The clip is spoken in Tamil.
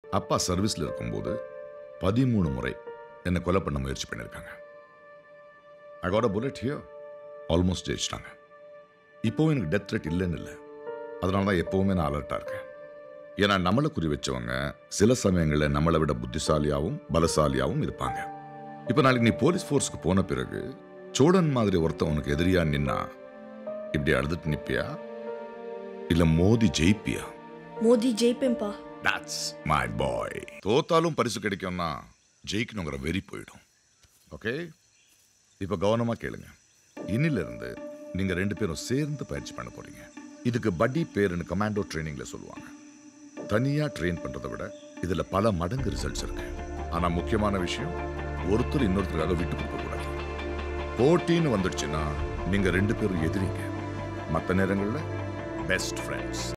அப்பா சர்வீஸ்ல இருக்கும்போது பதிமூணு முறை என்னை கொலை பண்ண முயற்சி பண்ணியிருக்காங்க I got a bullet here almost ஜெயிச்சிட்டாங்க இப்போவும் எனக்கு டெத் த்ரெட் இல்லைன்னு இல்லை அதனால தான் எப்போவுமே நான் அலர்ட்டாக இருக்கேன் ஏன்னா நம்மளை குறி வச்சவங்க சில சமயங்களில் நம்மளை விட புத்திசாலியாகவும் பலசாலியாகவும் இருப்பாங்க இப்போ நாளைக்கு நீ போலீஸ் ஃபோர்ஸ்க்கு போன பிறகு சோழன் மாதிரி ஒருத்தன் உனக்கு எதிரியா நின்னா இப்படி அழுதுட்டு நிப்பியா இல்ல மோதி ஜெயிப்பியா மோதி ஜெயிப்பேன்பா தட்ஸ் மை பாய் தோத்தாலும் பரிசு கிடைக்கும்னா ஜெயிக்கணுங்கிற வெறி போயிடும் ஓகே இப்போ கவனமா கேளுங்க இன்னில இருந்து நீங்க ரெண்டு பேரும் சேர்ந்து பயிற்சி பண்ண போறீங்க இதுக்கு பட்டி பேருன்னு கமாண்டோ ட்ரைனிங்ல சொல்லுவாங்க தனியா ட்ரெயின் பண்றதை விட இதுல பல மடங்கு ரிசல்ட்ஸ் இருக்கு ஆனா முக்கியமான விஷயம் ஒருத்தர் இன்னொருத்தருக்காக விட்டு கொடுக்க கூடாது போட்டின்னு வந்துடுச்சுன்னா நீங்க ரெண்டு பேரும் எதிரிங்க மற்ற நேரங்களில் பெஸ்ட் ஃப்ரெண்ட்ஸ்